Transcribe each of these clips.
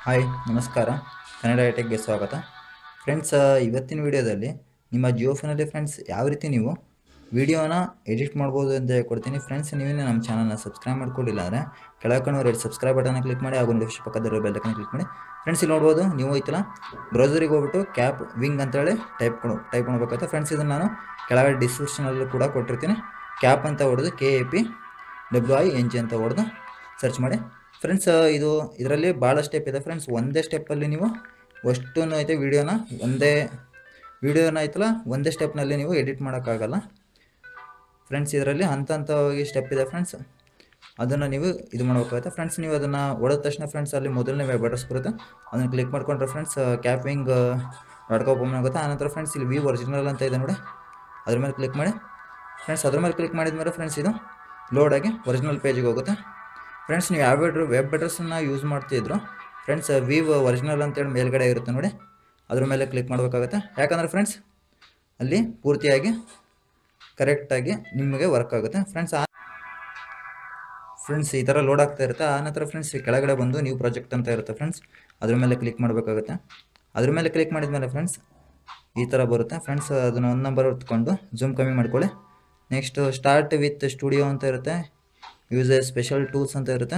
hi ನಮಸ್ಕಾರ ಕನ್ನಡ ಐಟೆಕ್ಗೆ ಸ್ವಾಗತ friends ಇವತ್ತಿನ ವಿಡಿಯೋದಲ್ಲಿ ನಿಮ್ಮ ಜಿಯೋ ಫೋನಲ್ಲಿ ಫ್ರೆಂಡ್ಸ್ ಯಾವ ರೀತಿ ನೀವು ವಿಡಿಯೋನ ಎಡಿಟ್ ಮಾಡ್ಬೋದು ಅಂತ ಹೇಳ್ಕೊಡ್ತೀನಿ ಫ್ರೆಂಡ್ಸ್ ನೀವೇ ನಮ್ಮ ಚಾನಲ್ನ ಸಬ್ಸ್ಕ್ರೈಬ್ ಮಾಡ್ಕೊಂಡಿಲ್ಲ ಅಂದರೆ ಕೆಳಕೊಂಡು ರೆಡ್ ಸಬ್ಸ್ಕ್ರೈಬ್ ಬಟನ್ನ ಕ್ಲಿಕ್ ಮಾಡಿ ಹಾಗೂ ನೋಟಿಫಿಕೇಶನ್ ಪಕ್ಕದಲ್ಲಿರೋ ಬೆಲ್ಲಕ್ಕನ್ನು ಕ್ಲಿಕ್ ಮಾಡಿ ಫ್ರೆಂಡ್ಸ್ ಇಲ್ಲಿ ನೋಡ್ಬೋದು ನೀವು ಐತಲ್ಲ ಬ್ರೌಸರಿಗೆ ಹೋಗ್ಬಿಟ್ಟು ಕ್ಯಾಪ್ ವಿಂಗ್ ಅಂತೇಳಿ ಟೈಪ್ ಕೊಡು ಟೈಪ್ ಮಾಡ್ಬೇಕಾಗುತ್ತೆ ಫ್ರೆಂಡ್ಸ್ ಇದನ್ನು ನಾನು ಕೆಳಗಡೆ ಡಿಸ್ಕ್ರಿಪ್ಷನಲ್ಲೂ ಕೂಡ ಕೊಟ್ಟಿರ್ತೀನಿ ಕ್ಯಾಪ್ ಅಂತ ಹೊಡೆದು K A P W I N G ಅಂತ ಹೊಡೆದು ಸರ್ಚ್ ಮಾಡಿ ಫ್ರೆಂಡ್ಸ್ ಇದು ಇದರಲ್ಲಿ ಭಾಳ ಸ್ಟೆಪ್ ಇದೆ ಫ್ರೆಂಡ್ಸ್ ಒಂದೇ ಸ್ಟೆಪ್ಪಲ್ಲಿ ನೀವು ಅಷ್ಟು ಐತೆ ವಿಡಿಯೋನ ಒಂದೇ ವಿಡಿಯೋನ ಐತಲ್ಲ ಒಂದೇ ಸ್ಟೆಪ್ನಲ್ಲಿ ನೀವು ಎಡಿಟ್ ಮಾಡೋಕ್ಕಾಗಲ್ಲ ಫ್ರೆಂಡ್ಸ್ ಇದರಲ್ಲಿ ಹಂತ ಹಂತವಾಗಿ ಸ್ಟೆಪ್ ಇದೆ ಫ್ರೆಂಡ್ಸ್ ಅದನ್ನು ನೀವು ಇದು ಮಾಡಬೇಕಾಗುತ್ತೆ ಫ್ರೆಂಡ್ಸ್ ನೀವು ಅದನ್ನು ಹೊಡೆದ ತಕ್ಷಣ ಫ್ರೆಂಡ್ಸ್ ಅಲ್ಲಿ ಮೊದಲನೇ ವೆಬ್ ಅಡ್ರೆಸ್ ಬರುತ್ತೆ ಅದನ್ನು ಕ್ಲಿಕ್ ಮಾಡ್ಕೊಂಡ್ರೆ friends Kapwing dot com open ಆಗುತ್ತೆ ಆನಂತರ ಫ್ರೆಂಡ್ಸ್ ಇಲ್ಲಿ ವಿ ಒರಿಜಿನಲ್ ಅಂತ ಇದೆ ನೋಡಿ ಅದ್ರ ಮೇಲೆ ಕ್ಲಿಕ್ ಮಾಡಿ ಫ್ರೆಂಡ್ಸ್ ಅದ್ರ ಮೇಲೆ ಕ್ಲಿಕ್ ಮಾಡಿದ ಮೇಲೆ ಫ್ರೆಂಡ್ಸ್ ಇದು ಲೋಡ್ ಆಗಿ ಒರಿಜಿನಲ್ ಪೇಜಿಗೆ ಹೋಗುತ್ತೆ ಫ್ರೆಂಡ್ಸ್ ನೀವು ಯಾವ ವೆಬ್ ಅಡ್ರೆಸ್ಸನ್ನು ಯೂಸ್ ಮಾಡ್ತಿದ್ರು ಫ್ರೆಂಡ್ಸ್ ವಿವ್ ಒರಿಜಿನಲ್ ಅಂತೇಳಿ ಮೇಲ್ಗಡೆ ಇರುತ್ತೆ ನೋಡಿ ಅದ್ರ ಮೇಲೆ ಕ್ಲಿಕ್ ಮಾಡಬೇಕಾಗುತ್ತೆ ಯಾಕಂದರೆ ಫ್ರೆಂಡ್ಸ್ ಅಲ್ಲಿ ಪೂರ್ತಿಯಾಗಿ ಕರೆಕ್ಟಾಗಿ ನಿಮಗೆ ವರ್ಕ್ ಆಗುತ್ತೆ ಫ್ರೆಂಡ್ಸ್ ಆ ಫ್ರೆಂಡ್ಸ್ ಈ ಥರ ಲೋಡ್ ಆಗ್ತಾ ಇರುತ್ತೆ ಆ ನಂತರ ಫ್ರೆಂಡ್ಸ್ ಈ ಕೆಳಗಡೆ ಬಂದು ನ್ಯೂ ಪ್ರಾಜೆಕ್ಟ್ ಅಂತ ಇರುತ್ತೆ ಫ್ರೆಂಡ್ಸ್ ಅದ್ರ ಮೇಲೆ ಕ್ಲಿಕ್ ಮಾಡಬೇಕಾಗುತ್ತೆ ಅದ್ರ ಮೇಲೆ ಕ್ಲಿಕ್ ಮಾಡಿದ ಮೇಲೆ ಫ್ರೆಂಡ್ಸ್ ಈ ಥರ ಬರುತ್ತೆ ಫ್ರೆಂಡ್ಸ್ ಅದನ್ನು ಒಂದು ನಂಬರ್ ಹೊತ್ಕೊಂಡು ಜೂಮ್ ಕಮ್ಮಿ ಮಾಡ್ಕೊಳ್ಳಿ ನೆಕ್ಸ್ಟ್ ಸ್ಟಾರ್ಟ್ ವಿತ್ ಸ್ಟುಡಿಯೋ ಅಂತ ಇರುತ್ತೆ ಯೂಸ್ ಎ ಸ್ಪೆಷಲ್ ಟೂಲ್ಸ್ ಅಂತ ಇರುತ್ತೆ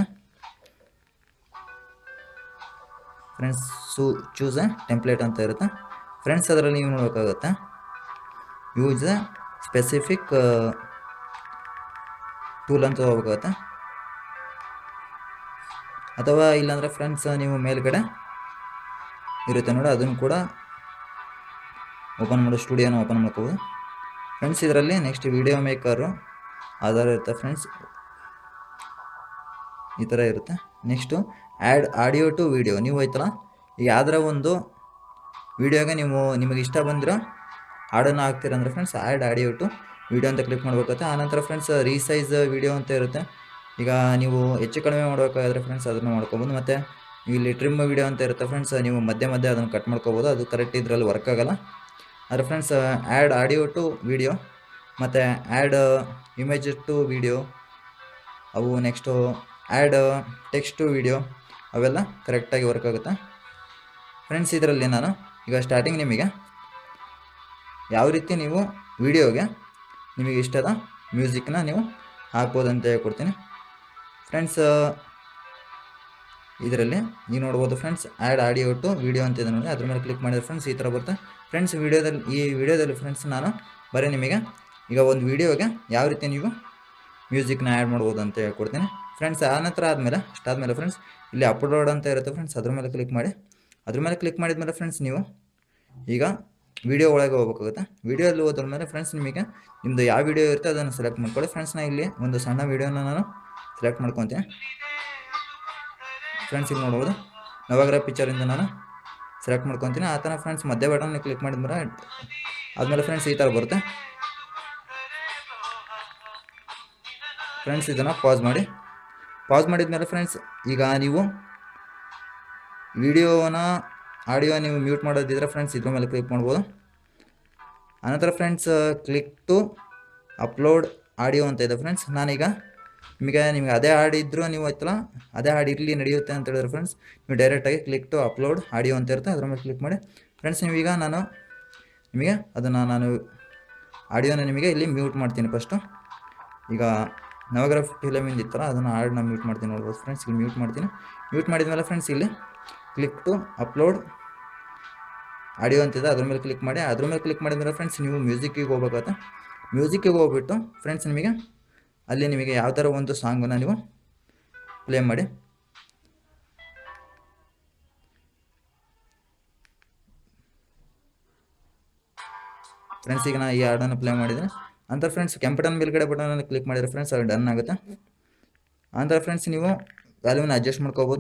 ಫ್ರೆಂಡ್ಸ್ ಸು ಚೂಸ್ ಎ ಟೆಂಪ್ಲೇಟ್ ಅಂತ ಇರುತ್ತೆ ಫ್ರೆಂಡ್ಸ್ ಅದರಲ್ಲಿ ನೀವು ನೋಡಬೇಕಾಗುತ್ತೆ ಯೂಸ್ ಎ ಸ್ಪೆಸಿಫಿಕ್ ಟೂಲ್ ಅಂತ ಹೋಗ್ಬೇಕಾಗುತ್ತೆ ಅಥವಾ ಇಲ್ಲಾಂದರೆ ಫ್ರೆಂಡ್ಸ್ ನೀವು ಮೇಲ್ಗಡೆ ಇರುತ್ತೆ ನೋಡಿ ಅದನ್ನು ಕೂಡ ಓಪನ್ ಮಾಡೋ ಸ್ಟುಡಿಯೋನ ಓಪನ್ ಮಾಡ್ಕೋಬೋದು ಫ್ರೆಂಡ್ಸ್ ಇದರಲ್ಲಿ ನೆಕ್ಸ್ಟ್ ವಿಡಿಯೋ ಮೇಕರು ಆಧಾರ ಇರುತ್ತೆ ಫ್ರೆಂಡ್ಸ್ ಈ ಥರ ಇರುತ್ತೆ next add audio to video ನೀವು ಐತಲ್ಲ ಈಗ ಯಾವ್ದಾರ ಒಂದು ವಿಡಿಯೋಗೆ ನೀವು ನಿಮಗೆ ಇಷ್ಟ ಬಂದಿರೋ ಹಾಡನ್ನು ಹಾಕ್ತೀರಂದ್ರೆ friends add audio to video ಅಂತ ಕ್ಲಿಕ್ ಮಾಡ್ಬೇಕಾಗುತ್ತೆ ಆನಂತರ ಫ್ರೆಂಡ್ಸ್ ರೀಸೈಜ್ ವಿಡಿಯೋ ಅಂತ ಇರುತ್ತೆ ಈಗ ನೀವು ಹೆಚ್ಚು ಕಡಿಮೆ ಮಾಡಬೇಕಾದ್ರೆ ಫ್ರೆಂಡ್ಸ್ ಅದನ್ನು ಮಾಡ್ಕೊಬೋದು ಮತ್ತು ಇಲ್ಲಿ ಟ್ರಿಮ್ ವಿಡಿಯೋ ಅಂತ ಇರುತ್ತೆ ಫ್ರೆಂಡ್ಸ್ ನೀವು ಮಧ್ಯೆ ಮಧ್ಯೆ ಅದನ್ನು ಕಟ್ ಮಾಡ್ಕೋಬೋದು ಅದು ಕರೆಕ್ಟ್ ಇದರಲ್ಲಿ ವರ್ಕ್ ಆಗಲ್ಲ ಆದರೆ friends add audio to video ಮತ್ತು ಆ್ಯಡ್ ಇಮೇಜ್ ಟು ವಿಡಿಯೋ ಅವು next add text to video ಅವೆಲ್ಲ ಕರೆಕ್ಟಾಗಿ ವರ್ಕ್ ಆಗುತ್ತೆ ಫ್ರೆಂಡ್ಸ್ ಇದರಲ್ಲಿ ನಾನು ಈಗ ಸ್ಟಾರ್ಟಿಂಗ್ ನಿಮಗೆ ಯಾವ ರೀತಿ ನೀವು ವಿಡಿಯೋಗೆ ನಿಮಗೆ ಇಷ್ಟದ ಮ್ಯೂಸಿಕ್ನ ನೀವು ಹಾಕ್ಬೋದು ಅಂತ ಹೇಳ್ಕೊಡ್ತೀನಿ ಫ್ರೆಂಡ್ಸ್ ಇದರಲ್ಲಿ ನೀವು ನೋಡ್ಬೋದು friends add audio to video ಅಂತ ಇದೆ ನೋಡಿ ಅದ್ರ ಮೇಲೆ ಕ್ಲಿಕ್ ಮಾಡಿದ್ರೆ ಫ್ರೆಂಡ್ಸ್ ಈ ಥರ ಬರುತ್ತೆ ಫ್ರೆಂಡ್ಸ್ ವಿಡಿಯೋದಲ್ಲಿ ಈ ವಿಡಿಯೋದಲ್ಲಿ ಫ್ರೆಂಡ್ಸ್ ನಾನು ಬರೀ ನಿಮಗೆ ಈಗ ಒಂದು ವಿಡಿಯೋಗೆ ಯಾವ ರೀತಿ ನೀವು ಮ್ಯೂಸಿಕ್ನ ಆ್ಯಡ್ ಮಾಡ್ಬೋದು ಅಂತ ಹೇಳ್ಕೊಡ್ತೀನಿ ಫ್ರೆಂಡ್ಸ್ ಆ ನಂತರ ಆದಮೇಲೆ ಅಷ್ಟಾದಮೇಲೆ ಫ್ರೆಂಡ್ಸ್ ಇಲ್ಲಿ ಅಪ್ಲೋಡ್ ಅಂತ ಇರುತ್ತೆ ಫ್ರೆಂಡ್ಸ್ ಅದ್ರ ಮೇಲೆ ಕ್ಲಿಕ್ ಮಾಡಿ ಅದ್ರ ಮೇಲೆ ಕ್ಲಿಕ್ ಮಾಡಿದ್ಮೇಲೆ ಫ್ರೆಂಡ್ಸ್ ನೀವು ಈಗ ವಿಡಿಯೋ ಒಳಗೆ ಹೋಗ್ಬೇಕಾಗುತ್ತೆ ವಿಡಿಯೋಲ್ಲಿ ಹೋದ್ರ ಮೇಲೆ ಫ್ರೆಂಡ್ಸ್ ನಿಮಗೆ ನಿಮ್ಮದು ಯಾವ ವಿಡಿಯೋ ಇರುತ್ತೆ ಅದನ್ನು ಸೆಲೆಕ್ಟ್ ಮಾಡ್ಕೊಳ್ಳಿ ಫ್ರೆಂಡ್ಸ್ ನಾ ಇಲ್ಲಿ ಒಂದು ಸಣ್ಣ ವಿಡಿಯೋನ ನಾನು ಸೆಲೆಕ್ಟ್ ಮಾಡ್ಕೊತೀನಿ ಫ್ರೆಂಡ್ಸ್ ಇಲ್ಲಿ ನೋಡ್ಬೋದು ನವಗ್ರ ಪಿಕ್ಚರಿಂದ ನಾನು ಸೆಲೆಕ್ಟ್ ಮಾಡ್ಕೊತೀನಿ ಆ ಥರ ಫ್ರೆಂಡ್ಸ್ ಮಧ್ಯ ಬಟನ್ ಕ್ಲಿಕ್ ಮಾಡಿದ್ಮೇಲೆ ಆದಮೇಲೆ ಫ್ರೆಂಡ್ಸ್ ಈ ಥರ ಬರುತ್ತೆ ಫ್ರೆಂಡ್ಸ್ ಇದನ್ನು ಪಾಸ್ ಮಾಡಿ ಪಾಸ್ ಮಾಡಿದ್ಮೇಲೆ ಫ್ರೆಂಡ್ಸ್ ಈಗ ನೀವು ವಿಡಿಯೋನ ಆಡಿಯೋ ನೀವು ಮ್ಯೂಟ್ ಮಾಡೋದಿದ್ರೆ ಫ್ರೆಂಡ್ಸ್ ಇದ್ರ ಮೇಲೆ ಕ್ಲಿಕ್ ಮಾಡ್ಬೋದು ಆನಂತರ friends click to upload audio ಅಂತ ಇದೆ ಫ್ರೆಂಡ್ಸ್ ನಾನೀಗ ನಿಮಗೆ ನಿಮಗೆ ಅದೇ ಹಾಡಿದ್ರು ನೀವು ಆಯ್ತಲ್ಲ ಅದೇ ಹಾಡು ಇರಲಿ ನಡೆಯುತ್ತೆ ಅಂತ ಹೇಳಿದ್ರೆ ಫ್ರೆಂಡ್ಸ್ ನೀವು ಡೈರೆಕ್ಟಾಗಿ ಕ್ಲಿಕ್ ಟು ಅಪ್ಲೋಡ್ ಆಡಿಯೋ ಅಂತ ಇರುತ್ತೆ ಅದ್ರ ಮೇಲೆ ಕ್ಲಿಕ್ ಮಾಡಿ ಫ್ರೆಂಡ್ಸ್ ನೀವೀಗ ನಾನು ನಿಮಗೆ ಅದನ್ನು ನಾನು ಆಡಿಯೋನ ನಿಮಗೆ ಇಲ್ಲಿ ಮ್ಯೂಟ್ ಮಾಡ್ತೀನಿ ಫಸ್ಟು ಈಗ ನವಗ್ರಹ ಫಿಲಮಿಂದ ಇತ್ತಲ್ಲ ಅದನ್ನು ಹಾಡನ್ನ ಮ್ಯೂಟ್ ಮಾಡ್ತೀನಿ ನೋಡ್ಬೋದು ಫ್ರೆಂಡ್ಸ್ ಇಲ್ಲಿ ಮ್ಯೂಟ್ ಮಾಡ್ತೀನಿ ಮ್ಯೂಟ್ ಮಾಡಿದ್ಮೇಲೆ ಫ್ರೆಂಡ್ಸ್ ಇಲ್ಲಿ ಕ್ಲಿಕ್ ಟು ಅಪ್ಲೋಡ್ ಆಡಿಯೋ ಅಂತಿದೆ ಅದ್ರ ಮೇಲೆ ಕ್ಲಿಕ್ ಮಾಡಿ ಅದ್ರ ಮೇಲೆ ಕ್ಲಿಕ್ ಮಾಡಿದ್ಮೇಲೆ ಫ್ರೆಂಡ್ಸ್ ನೀವು ಮ್ಯೂಸಿಕ್ಕಿಗೆ ಹೋಗ್ಬೇಕಾಗತ್ತೆ ಮ್ಯೂಸಿಕ್ಕಿಗೆ ಹೋಗ್ಬಿಟ್ಟು ಫ್ರೆಂಡ್ಸ್ ನಿಮಗೆ ಅಲ್ಲಿ ನಿಮಗೆ ಯಾವ ಥರ ಒಂದು ಸಾಂಗನ್ನು ನೀವು ಪ್ಲೇ ಮಾಡಿ ಫ್ರೆಂಡ್ಸ್ ಈಗ ನಾ ಈ ಹಾಡನ್ನು ಪ್ಲೇ ಮಾಡಿದರೆ ಅಂತ ಫ್ರೆಂಡ್ಸ್ ಕೆಂಪಟನ್ ಮೇಲ್ಗಡೆ ಬಟನಲ್ಲಿ ಕ್ಲಿಕ್ ಮಾಡಿದರೆ ಫ್ರೆಂಡ್ಸ್ ಅದು ಡನ್ ಆಗುತ್ತೆ ಅಂತ ಫ್ರೆಂಡ್ಸ್ ನೀವು ವ್ಯಾಲ್ಯೂನ ಅಡ್ಜಸ್ಟ್ ಮಾಡ್ಕೋಬೋದು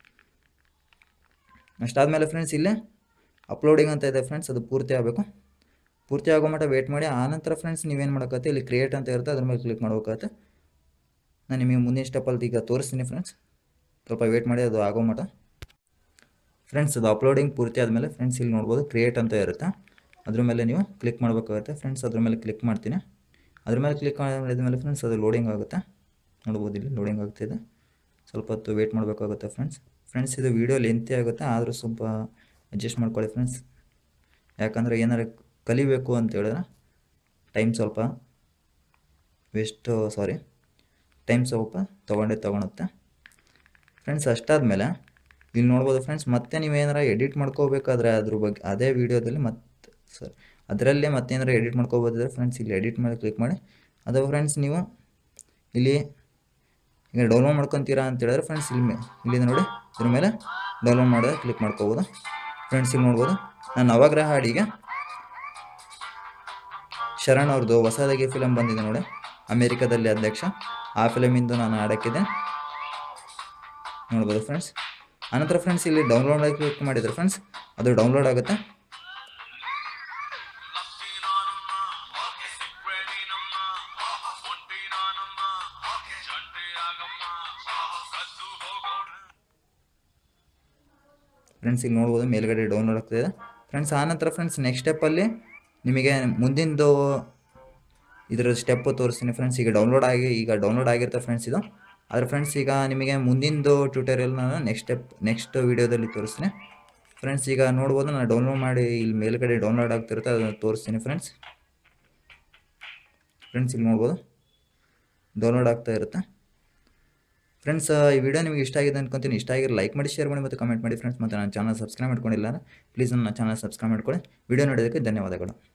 ಅಷ್ಟಾದಮೇಲೆ ಫ್ರೆಂಡ್ಸ್ ಇಲ್ಲೇ ಅಪ್ಲೋಡಿಂಗ್ ಅಂತ ಇದೆ ಫ್ರೆಂಡ್ಸ್ ಅದು ಪೂರ್ತಿ ಆಗಬೇಕು ಪೂರ್ತಿ ಆಗೋ ಮಟ್ಟ ವೇಟ್ ಮಾಡಿ ಆನಂತರ ಫ್ರೆಂಡ್ಸ್ ನೀವೇನು ಮಾಡೋಕ್ಕತ್ತೆ ಇಲ್ಲಿ ಕ್ರಿಯೇಟ್ ಅಂತ ಇರುತ್ತೆ ಅದ್ರ ಮೇಲೆ ಕ್ಲಿಕ್ ಮಾಡ್ಬೇಕಾಗತ್ತೆ ನಾನು ನಿಮಗೆ ಮುಂದಿನ ಸ್ಟೆಪ್ಪಲ್ಲಿ ಈಗ ತೋರಿಸ್ತೀನಿ ಫ್ರೆಂಡ್ಸ್ ಸ್ವಲ್ಪ ವೇಟ್ ಮಾಡಿ ಅದು ಆಗೋ ಮಟ್ಟ ಫ್ರೆಂಡ್ಸ್ ಅದು ಅಪ್ಲೋಡಿಂಗ್ ಪೂರ್ತಿ ಆದಮೇಲೆ ಫ್ರೆಂಡ್ಸ್ ಇಲ್ಲಿ ನೋಡ್ಬೋದು ಕ್ರಿಯೇಟ್ ಅಂತ ಇರುತ್ತೆ ಅದ್ರ ಮೇಲೆ ನೀವು ಕ್ಲಿಕ್ ಮಾಡಬೇಕಾಗುತ್ತೆ ಫ್ರೆಂಡ್ಸ್ ಅದ್ರ ಮೇಲೆ ಕ್ಲಿಕ್ ಮಾಡ್ತೀನಿ ಅದ್ರ ಮೇಲೆ ಕ್ಲಿಕ್ ಮಾಡಿದ್ಮೇಲೆ ಫ್ರೆಂಡ್ಸ್ ಅದು ಲೋಡಿಂಗ್ ಆಗುತ್ತೆ ನೋಡ್ಬೋದು ಇಲ್ಲಿ ಲೋಡಿಂಗ್ ಆಗ್ತಿದೆ ಸ್ವಲ್ಪ ಹೊತ್ತು ವೇಟ್ ಮಾಡಬೇಕಾಗುತ್ತೆ ಫ್ರೆಂಡ್ಸ್ ಫ್ರೆಂಡ್ಸ್ ಇದು ವಿಡಿಯೋ ಲೆಂತಿ ಆಗುತ್ತೆ ಆದರೂ ಸ್ವಲ್ಪ ಅಡ್ಜಸ್ಟ್ ಮಾಡ್ಕೊಳ್ಳಿ ಫ್ರೆಂಡ್ಸ್ ಯಾಕಂದರೆ ಏನಾರು ಕಲಿಬೇಕು ಅಂತ ಹೇಳಿದ್ರೆ ಟೈಮ್ ಸ್ವಲ್ಪ ವೇಸ್ಟ್ ಸಾರಿ ಟೈಮ್ ಸ್ವಲ್ಪ ತೊಗೊಂಡೇ ತೊಗೊಳುತ್ತೆ ಫ್ರೆಂಡ್ಸ್ ಅಷ್ಟಾದಮೇಲೆ ಇಲ್ಲಿ ನೋಡ್ಬೋದು ಫ್ರೆಂಡ್ಸ್ ಮತ್ತೆ ನೀವೇನಾರ ಎಡಿಟ್ ಮಾಡ್ಕೋಬೇಕಾದ್ರೆ ಅದ್ರ ಬಗ್ಗೆ ಅದೇ ವೀಡಿಯೋದಲ್ಲಿ ಮತ್ತೆ ಸರ್ ಅದರಲ್ಲೇ ಮತ್ತೇನಾರ ಎಡಿಟ್ ಮಾಡ್ಕೋಬೋದಿದ್ರೆ ಫ್ರೆಂಡ್ಸ್ ಇಲ್ಲಿ ಎಡಿಟ್ ಮೇಲೆ ಕ್ಲಿಕ್ ಮಾಡಿ ಅದು ಫ್ರೆಂಡ್ಸ್ ನೀವು ಇಲ್ಲಿ ಈಗ ಡೌನ್ಲೋಡ್ ಮಾಡ್ಕೊತೀರಾ ಅಂತ ಹೇಳಿದ್ರೆ ಫ್ರೆಂಡ್ಸ್ ಇಲ್ಲಿ ಮೇ ಇಲ್ಲಿಂದ ನೋಡಿ ಇದ್ರ ಮೇಲೆ ಡೌನ್ಲೋಡ್ ಮಾಡೋದು ಕ್ಲಿಕ್ ಮಾಡ್ಕೋಬೋದು ಫ್ರೆಂಡ್ಸ್ ಇಲ್ಲಿ ನೋಡ್ಬೋದು ನಾನು ನವಗ್ರಹ ಹಾಡಿಗೆ ಶರಣ್ ಅವ್ರದ್ದು ಹೊಸದಾಗಿ ಫಿಲಮ್ ಬಂದಿದೆ ನೋಡಿ ಅಮೇರಿಕಾದಲ್ಲಿ ಅಧ್ಯಕ್ಷ ಆ ಫಿಲಮಿಂದು ನಾನು ಹಾಡಕ್ಕಿದೆ ನೋಡ್ಬೋದು ಫ್ರೆಂಡ್ಸ್ ಆನಂತರ ಫ್ರೆಂಡ್ಸ್ ಇಲ್ಲಿ ಡೌನ್ಲೋಡ್ ಆಗಿ ಕ್ಲಿಕ್ ಮಾಡಿದರೆ ಫ್ರೆಂಡ್ಸ್ ಅದು ಡೌನ್ಲೋಡ್ ಆಗುತ್ತೆ ಫ್ರೆಂಡ್ಸ್ ಇಲ್ಲಿ ನೋಡ್ಬೋದು ಮೇಲ್ಗಡೆ ಡೌನ್ಲೋಡ್ ಆಗ್ತಿದೆ ಫ್ರೆಂಡ್ಸ್ ಆನಂತರ ಫ್ರೆಂಡ್ಸ್ ನೆಕ್ಸ್ಟ್ ಸ್ಟೆಪ್ಪಲ್ಲಿ ನಿಮಗೆ ಮುಂದಿಂದು ಇದರ ಸ್ಟೆಪ್ಪು ತೋರಿಸ್ತೀನಿ ಫ್ರೆಂಡ್ಸ್ ಈಗ ಡೌನ್ಲೋಡ್ ಆಗಿ ಈಗ ಡೌನ್ಲೋಡ್ ಆಗಿರುತ್ತೆ ಫ್ರೆಂಡ್ಸ್ ಇದು ಆದರೆ ಫ್ರೆಂಡ್ಸ್ ಈಗ ನಿಮಗೆ ಮುಂದಿಂದು ಟ್ಯೂಟೋರಿಯಲ್ ನಾನು ನೆಕ್ಸ್ಟ್ ಸ್ಟೆಪ್ ನೆಕ್ಸ್ಟ್ ವೀಡಿಯೋದಲ್ಲಿ ತೋರಿಸ್ತೀನಿ ಫ್ರೆಂಡ್ಸ್ ಈಗ ನೋಡ್ಬೋದು ನಾನು ಡೌನ್ಲೋಡ್ ಮಾಡಿ ಇಲ್ಲಿ ಮೇಲ್ಗಡೆ ಡೌನ್ಲೋಡ್ ಆಗ್ತಿರುತ್ತೆ ಅದನ್ನು ತೋರಿಸ್ತೀನಿ ಫ್ರೆಂಡ್ಸ್ ಫ್ರೆಂಡ್ಸ್ ಇಲ್ಲಿ ನೋಡ್ಬೋದು ಡೌನ್ಲೋಡ್ ಆಗ್ತಾ ಇರುತ್ತೆ ಫ್ರೆಂಡ್ಸ್ ಈ ವಿಡಿಯೋ ನಿಮಗೆ ಇಷ್ಟ ಆಗಿದೆ ಅನ್ಕೊಂತೀನಿ ಇಷ್ಟ ಆಗಿರೋ ಲೈಕ್ ಮಾಡಿ ಶೇರ್ ಮಾಡಿ ಮತ್ತು ಕಮೆಂಟ್ ಮಾಡಿ ಫ್ರೆಂಡ್ಸ್ ಮತ್ತು ನನ್ನ ಚಾನಲ್ ಸಬ್ಸ್ಕ್ರೈಬ್ ಮಾಡ್ಕೊಂಡಿಲ್ಲ ಪ್ಲೀಸ್ ನನ್ನ ಚಾನಲ್ ಸಬ್ಸ್ಕ್ರೈಬ್ ಮಾಡ್ಕೊಳ್ಳಿ ವಿಡಿಯೋ ನೋಡೋದಕ್ಕೆ ಧನ್ಯವಾದಗಳು